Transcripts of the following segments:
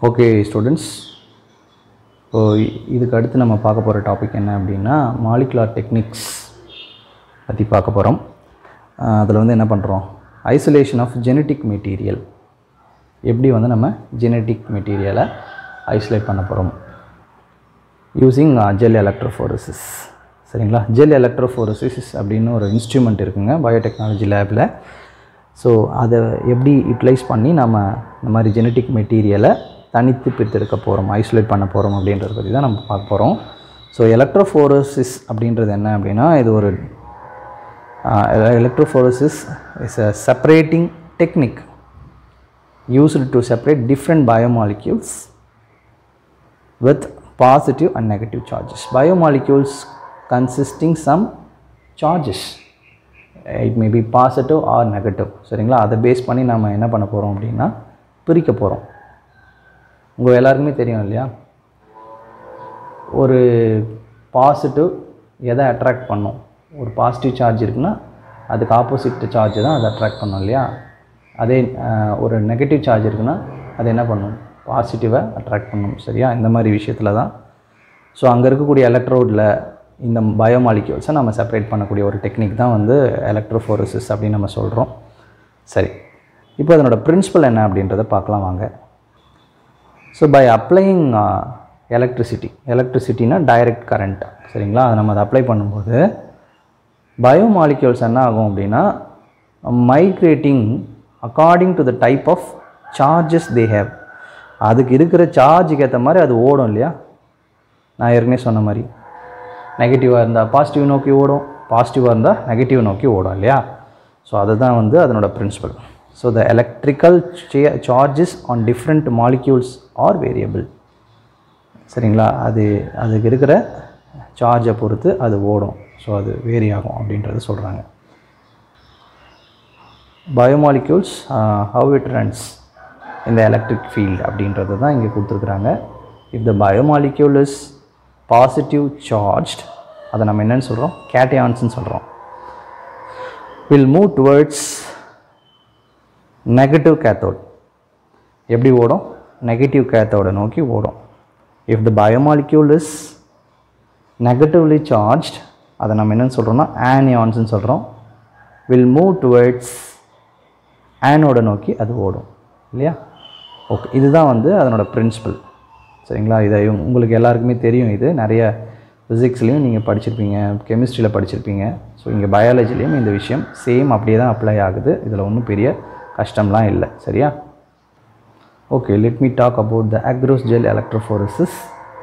Okay students so இதுக்கு அடுத்து நம்ம பார்க்க போகிற டாபிக் என்ன அப்படின்னா மாலிகுலார் டெக்னிக்ஸ் பற்றி பார்க்க போகிறோம் அதில் வந்து என்ன பண்ணுறோம் ஐசோலேஷன் ஆஃப் ஜெனட்டிக் மெட்டீரியல் எப்படி வந்து நம்ம ஜெனட்டிக் மெட்டீரியலை ஐசோலேட் பண்ண போகிறோம் யூஸிங் ஜெல் எலக்ட்ரோஃபோரசிஸ் சரிங்களா ஜெல் எலக்ட்ரோஃபோரசிஸ் அப்படின்னு ஒரு இன்ஸ்ட்ருமெண்ட் இருக்குங்க பயோடெக்னாலஜி லேபில் ஸோ அதை எப்படி யூட்டிலைஸ் பண்ணி நம்ம இந்த மாதிரி ஜெனட்டிக் மெட்டீரியலை தனித்து பிரித்தெடுக்க போகிறோம் ஐசோலேட் பண்ண போகிறோம் அப்படின்றத பற்றி தான் நம்ம பார்க்க போகிறோம் ஸோ எலக்ட்ரோஃபோரசிஸ் அப்படின்றது என்ன அப்படின்னா இது ஒரு electrophoresis is a separating technique used to separate different biomolecules with positive and negative charges. Biomolecules consisting some charges. It may be positive or negative. சரிங்களா அதை பேஸ் பண்ணி நம்ம என்ன பண்ண போகிறோம் அப்படின்னா பிரிக்க போகிறோம் உங்கள் எல்லாருக்குமே தெரியும் இல்லையா ஒரு பாசிட்டிவ் எதை அட்ராக்ட் பண்ணும் ஒரு பாசிட்டிவ் சார்ஜ் இருக்குன்னா அதுக்கு ஆப்போசிட் சார்ஜ் தான் அதை அட்ராக்ட் பண்ணும் இல்லையா அதே அஹ், ஒரு நெகட்டிவ் சார்ஜ் இருக்குன்னா அது என்ன பண்ணும் பாசிட்டிவை அட்ராக்ட் பண்ணும் சரியா இந்த மாதிரி விஷயத்தில் தான் ஸோ அங்கே இருக்கக்கூடிய எலக்ட்ரோடில் இந்த பயோமாலிக்யூல்ஸை நம்ம செப்பரேட் பண்ணக்கூடிய ஒரு டெக்னிக் தான் வந்து எலக்ட்ரோஃபோரசிஸ் அப்படின்னு நம்ம சொல்கிறோம் சரி இப்போ அதனோட பிரின்சிபல் என்ன அப்படின்றத பார்க்கலாம் வாங்க ஸோ பை அப்ளையிங் எலக்ட்ரிசிட்டி எலக்ட்ரிசிட்டினா டைரக்ட் கரண்ட் சரிங்களா அதை நம்ம அதை அப்ளை பண்ணும்போது பயோமாலிக்யூல்ஸ் என்ன ஆகும் அப்படின்னா migrating according to the type of charges they have அதுக்கு இருக்கிற சார்ஜுக்கு ஏற்ற மாதிரி அது ஓடும் இல்லையா நான் ஏற்கனவே சொன்ன மாதிரி நெகட்டிவாக இருந்தால் பாசிட்டிவ் நோக்கி ஓடும் பாசிட்டிவாக இருந்தால் நெகட்டிவ் நோக்கி ஓடும் இல்லையா ஸோ அதுதான் வந்து அதனோட principle so the electrical charges on different molecules are variable சரிங்களா அது அதுக்கு இருக்கிற சார்ஜை பொறுத்து அது ஓடும் ஸோ அது வேரி ஆகும் அப்படின்றத சொல்கிறாங்க பயோமாலிக்யூல்ஸ் ஹவ் இட் ரன்ஸ் இந்த எலக்ட்ரிக் ஃபீல்ட் அப்படின்றது தான் இங்கே கொடுத்துருக்குறாங்க if the biomolecule is positive charged அதை நம்ம என்னன்னு சொல்கிறோம் கேட்டயான்ஸ்னு சொல்கிறோம் will move towards negative cathode எப்படி ஓடும் நெகட்டிவ் கேத்தோட நோக்கி ஓடும் if the biomolecule is negatively charged அதை நம்ம என்னன்னு சொல்கிறோம்னா ஆனியான்ஸ்னு சொல்கிறோம் வில் மூவ் டுவர்ட்ஸ் ஆனோட நோக்கி அது ஓடும் இல்லையா ஓகே இதுதான் வந்து அதனோட பிரின்சிபல் சரிங்களா இதை உங்க- உங்களுக்கு எல்லாருக்குமே தெரியும் இது நிறைய ஃபிசிக்ஸ்லேயும் நீங்கள் படிச்சிருப்பீங்க கெமிஸ்ட்ரியில் படிச்சிருப்பீங்க ஸோ இங்கே பயாலஜிலையும் இந்த விஷயம் சேம் அப்படியே தான் அப்ளை ஆகுது இதில் ஒன்றும் பெரிய கஷ்டம்லாம் இல்லை சரியா okay let me talk about the agarose gel electrophoresis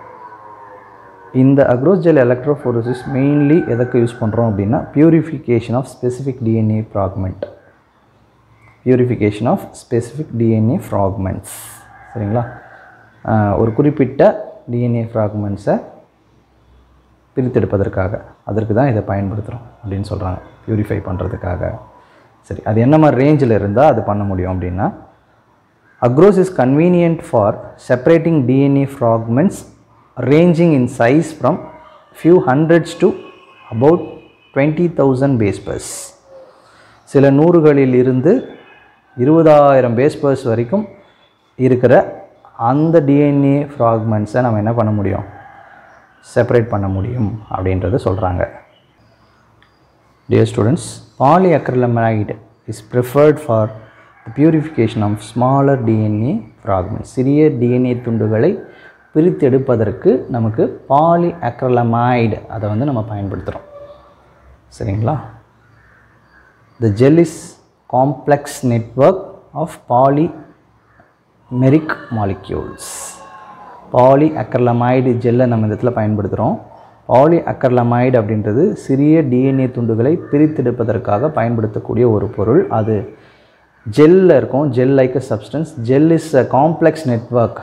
இந்த அக்ரோஸ் ஜெல் எலக்ட்ரோஃபோரசிஸ் மெயின்லி எதுக்கு யூஸ் பண்ணுறோம் அப்படின்னா purification of specific DNA fragment purification of specific DNA fragments சரிங்களா ஆஹ் ஒரு குறிப்பிட்ட டிஎன்ஏ ஃப்ராக்மெண்ட்ஸை பிரித்தெடுப்பதற்காக அதற்கு தான் இதை பயன்படுத்துகிறோம் அப்படின்னு சொல்கிறாங்க பியூரிஃபை பண்ணுறதுக்காக சரி அது என்ன மாதிரி ரேஞ்சில் இருந்தால் அது பண்ண முடியும் அப்படின்னா agarose is convenient for separating DNA fragments ranging in size from few hundreds to about twenty thousand base pairs சில நூறுகளில் இருந்து இருபதாயிரம் பேஸ்பர்ஸ் வரைக்கும் இருக்கிற அந்த டிஎன்ஏ ஃப்ராக்மெண்ட்ஸை நம்ம என்ன பண்ண முடியும் செப்பரேட் பண்ண முடியும் அப்படின்றத சொல்கிறாங்க Dear students, polyacrylamide is preferred for the purification of smaller DNA fragments. சிறிய DNA துண்டுகளை பிரித்தெடுப்பதற்கு நமக்கு பாலிஅக்ரலமைடு அதை வந்து நம்ம பயன்படுத்துகிறோம் சரிங்களா The gel is complex network of polymeric molecules. Polyacrylamide ஜெல்லை நம்ம இந்த இடத்துல பயன்படுத்துகிறோம் பாலி அக்கர்லமைடு அப்படின்றது சிறிய டிஎன்ஏ துண்டுகளை பிரித்தெடுப்பதற்காக பயன்படுத்தக்கூடிய ஒரு பொருள் அது ஜெல்லில் இருக்கும் gel like a substance gel is a complex network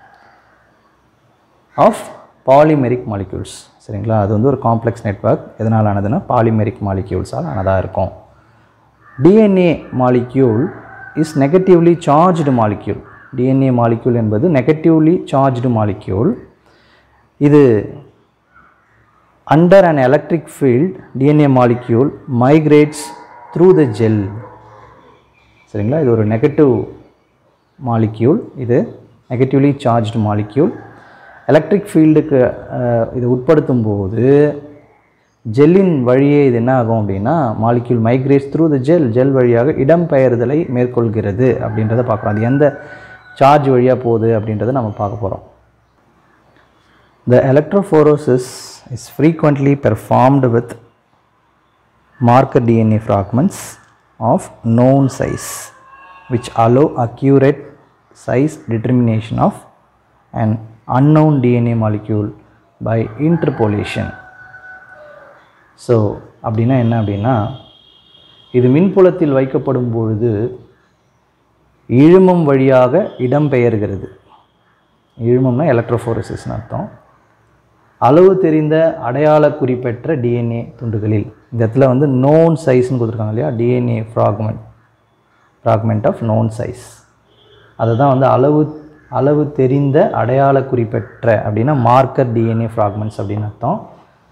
of polymeric molecules சரிங்களா அது வந்து ஒரு காம்ப்ளெக்ஸ் நெட்வொர்க் எதனால் ஆனதுன்னா பாலிமெரிக் மாலிக்யூல்ஸால் ஆனதாக இருக்கும் DNA molecule is negatively charged molecule DNA molecule என்பது நெகட்டிவ்லி சார்ஜ்டு மாலிக்யூல் இது under an electric field DNA molecule migrates through the gel சரிங்களா இது ஒரு நெகட்டிவ் மாலிக்யூல் இது நெகட்டிவ்லி சார்ஜ்டு மாலிக்யூல் எலக்ட்ரிக் ஃபீல்டுக்கு இது உட்படுத்தும் போது ஜெல்லின் வழியே இது என்ன ஆகும் அப்படின்னா molecule migrates through the gel gel வழியாக இடம்பெயர்தலை மேற்கொள்கிறது அப்படின்றத பார்க்குறோம் அது எந்த சார்ஜ் வழியாக போகுது அப்படின்றத நம்ம பார்க்க போகிறோம் The electrophoresis is frequently performed with marker DNA fragments of known size which allow accurate size determination of an unknown DNA molecule by interpolation. So அப்படின்னா என்ன அப்படின்னா இது மின்புலத்தில் வைக்கப்படும் பொழுது இழுமம் வழியாக இடம்பெயர்கிறது இழுமம்னா எலக்ட்ரோஃபோரசிஸ்னு அர்த்தம் அளவு தெரிந்த அடையாள குறிப்பெற்ற டிஎன்ஏ துண்டுகளில் இந்த இடத்துல வந்து நோன் சைஸ்னு கொடுத்துருக்காங்க இல்லையா DNA fragment fragment of known size அதை தான் வந்து அளவு அளவு தெரிந்த அடையாள குறிப்பெற்ற அப்படின்னா மார்க்கர் டிஎன்ஏ ஃப்ராக்மெண்ட்ஸ் அப்படின்னு அர்த்தம்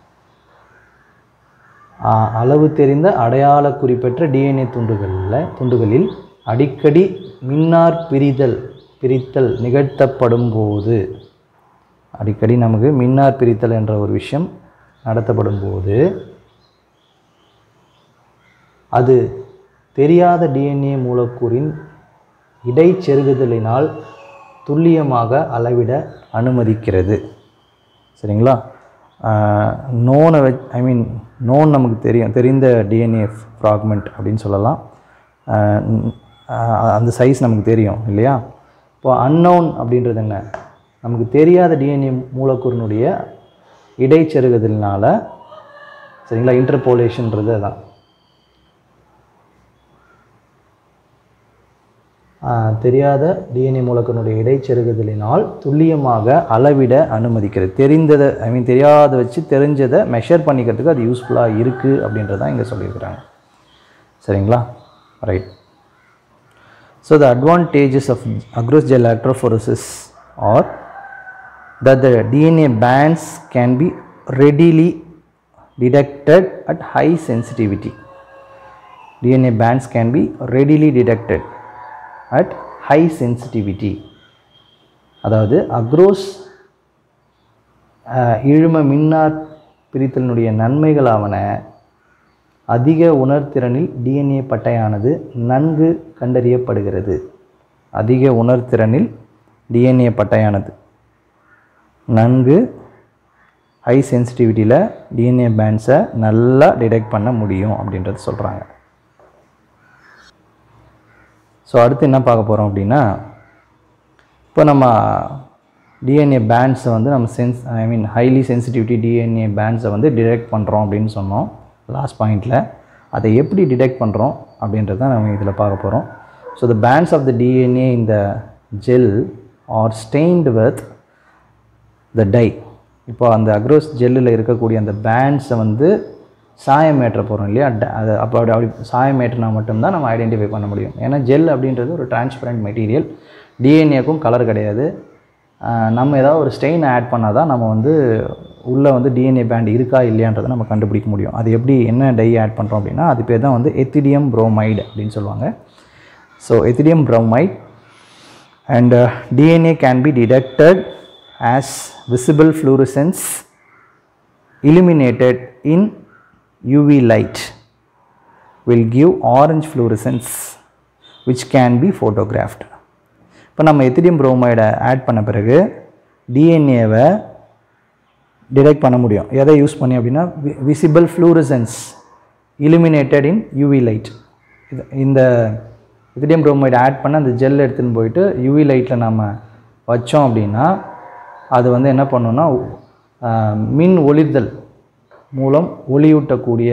ஆ, அளவு தெரிந்த அடையாள குறிப்பெற்ற டிஎன்ஏ துண்டுகளில் துண்டுகளில் அடிக்கடி மின்னார் பிரிதல் பிரித்தல் நிகழ்த்தப்படும் போது அடிக்கடி நமக்கு மின்னார் பிரித்தல் என்ற ஒரு விஷயம் நடத்தப்படும் போது அது தெரியாத டிஎன்ஏ மூலக்கூறின் இடைச்செருகுதலினால் துல்லியமாக அளவிட அனுமதிக்கிறது சரிங்களா நோனை வச் ஐ மீன் நோன் நமக்கு தெரியும் தெரிந்த டிஎன்ஏ ஃப்ராக்மெண்ட் அப்படின்னு சொல்லலாம் ஆஹ் ந- ஆஹ் அந்த சைஸ் நமக்கு தெரியும் இல்லையா இப்போ அன்னோன் அப்படின்றது என்ன நமக்கு தெரியாத டிஎன்ஏ மூலக்கூறினுடைய இடைச்செருகுதலினால சரிங்களா இன்டர்போலேஷன்றது அதான் ஆஹ் தெரியாத டிஎன்ஏ மூலக்கூறினுடைய இடைச்செருகுதலினால் துல்லியமாக அளவிட அனுமதிக்கிறது தெரிந்ததை ஐ மீன் தெரியாத வச்சு தெரிஞ்சதை மெஷர் பண்ணிக்கிறதுக்கு அது யூஸ்ஃபுல்லாக இருக்குது அப்படின்றதான் இங்கே சொல்லியிருக்கிறாங்க சரிங்களா right so the advantages of agarose gel electrophoresis are that the DNA bands can be readily detected at high sensitivity. DNA bands can be readily detected at high sensitivity. அதாவது அக்ரோஸ் அஹ், இழும மின்னார் பிரித்தலினுடைய நன்மைகளாவன அதிக உணர்திறனில் டிஎன்ஏ பட்டையானது நன்கு கண்டறியப்படுகிறது அதிக உணர்திறனில் DNA பட்டையானது நன்கு ஹை சென்சிட்டிவிட்டியில் டிஎன்ஏ பேண்ட்ஸை நல்லா டிடெக்ட் பண்ண முடியும் அப்படின்றது சொல்கிறாங்க ஸோ அடுத்து என்ன பார்க்க போகிறோம் அப்படின்னா இப்போ நம்ம டிஎன்ஏ பேண்ட்ஸை வந்து நம்ம sense I mean highly sensitivity DNA பேண்ட்ஸை வந்து டிடெக்ட் பண்ணுறோம் அப்படின்னு சொன்னோம் லாஸ்ட் பாயிண்டில் அதை எப்படி டிடெக்ட் பண்ணுறோம் அப்படின்றத நம்ம இதில் பார்க்க போகிறோம் so the bands of the DNA இந்த gel are stained with the dye இப்போ அந்த அக்ரோஸ் ஜெல்லில் இருக்கக்கூடிய அந்த பேண்ட்ஸை வந்து சாயம் ஏற்ற போகிறோம் இல்லையா ட- அது அப்போ அப்படி அப்படி சாயம் ஏற்றினா மட்டும்தான் நம்ம ஐடென்டிஃபை பண்ண முடியும் ஏன்னா ஜெல் அப்படின்றது ஒரு டிரான்ஸ்பரண்ட் மெட்டீரியல் டிஎன்ஏக்கும் கலர் கிடையாது ஆஹ் நம்ம ஏதாவது ஒரு ஸ்டெயின் ஆட் பண்ணால் தான் நம்ம வந்து உள்ளே வந்து டிஎன்ஏ பேண்ட் இருக்கா இல்லையான்றதை நம்ம கண்டுபிடிக்க முடியும் அது எப்படி என்ன டை ஆட் பண்ணுறோம் அப்படின்னா அது பேர் தான் வந்து எத்திடியம் புரோமைடு அப்படின்னு சொல்லுவாங்க so ethidium bromide and uh, DNA can be detected as visible fluorescence illuminated in UV light will give orange fluorescence which can be photographed. இப்போ நம்ம எத்திடியம் புரோமைடை ஆட் பண்ண பிறகு டிஎன்ஏவை டிடெக்ட் பண்ண முடியும் எதை யூஸ் பண்ணி அப்படின்னா visible fluorescence illuminated in UV light இது இந்த எத்திடியம் புரோமைடு ஆட் பண்ண அந்த ஜெல் எடுத்துன்னு போயிட்டு யூவி லைட்டில் நம்ம வச்சோம் அப்படின்னா அது வந்து என்ன பண்ணுன்னா ஆஹ், மின் ஒளிர்தல் மூலம் ஒளியூட்டக்கூடிய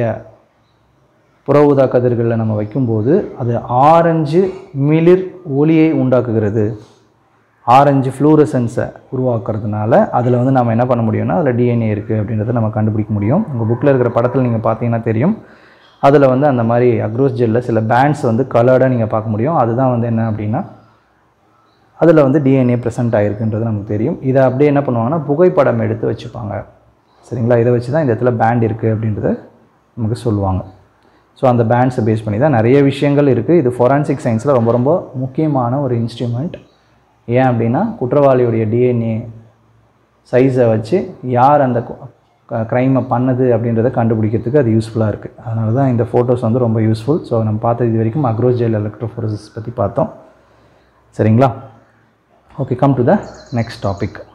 புற ஊதா கதிர்களில் நம்ம வைக்கும்போது அது ஆரஞ்சு மிளிர் ஒளியை உண்டாக்குகிறது ஆரஞ்சு ஃப்ளூரசன்ஸை உருவாக்குறதுனால அதில் வந்து நம்ம என்ன பண்ண முடியும்னா அதில் டிஎன்ஏ இருக்குது அப்படின்றத நம்ம கண்டுபிடிக்க முடியும் உங்கள் புக்கில் இருக்கிற படத்தில் நீங்கள் பார்த்தீங்கன்னா தெரியும் அதில் வந்து அந்த மாதிரி அக்ரோஸ் ஜெல்லில் சில பேண்ட்ஸ் வந்து கலர்டாக நீங்கள் பார்க்க முடியும் அதுதான் வந்து என்ன அப்படின்னா அதில் வந்து டிஎன்ஏ ப்ரெசென்ட் ஆகிருக்குன்றது நமக்கு தெரியும் இதை அப்படியே என்ன பண்ணுவாங்கன்னா புகைப்படம் எடுத்து வச்சுப்பாங்க சரிங்களா இதை வச்சு தான் இந்த இடத்துல பேண்ட் இருக்குது அப்படின்றத நமக்கு சொல்லுவாங்க ஸோ அந்த பேண்ட்ஸை பேஸ் பண்ணி தான் நிறைய விஷயங்கள் இருக்குது இது ஃபொரான்சிக் சயின்ஸில் ரொம்ப ரொம்ப முக்கியமான ஒரு இன்ஸ்ட்ருமெண்ட் ஏன் அப்படின்னா குற்றவாளியுடைய டிஎன்ஏ சைஸை வச்சு யார் அந்த க்ரைமை பண்ணது அப்படின்றத கண்டுபிடிக்கிறதுக்கு அது யூஸ்ஃபுல்லாக இருக்குது அதனால தான் இந்த ஃபோட்டோஸ் வந்து ரொம்ப யூஸ்ஃபுல் ஸோ நம்ம பார்த்தது இது வரைக்கும் அக்ரோஸ் ஜெல் எலக்ட்ரோஃபோரசிஸ் பற்றி பார்த்தோம் சரிங்களா okay come to the next topic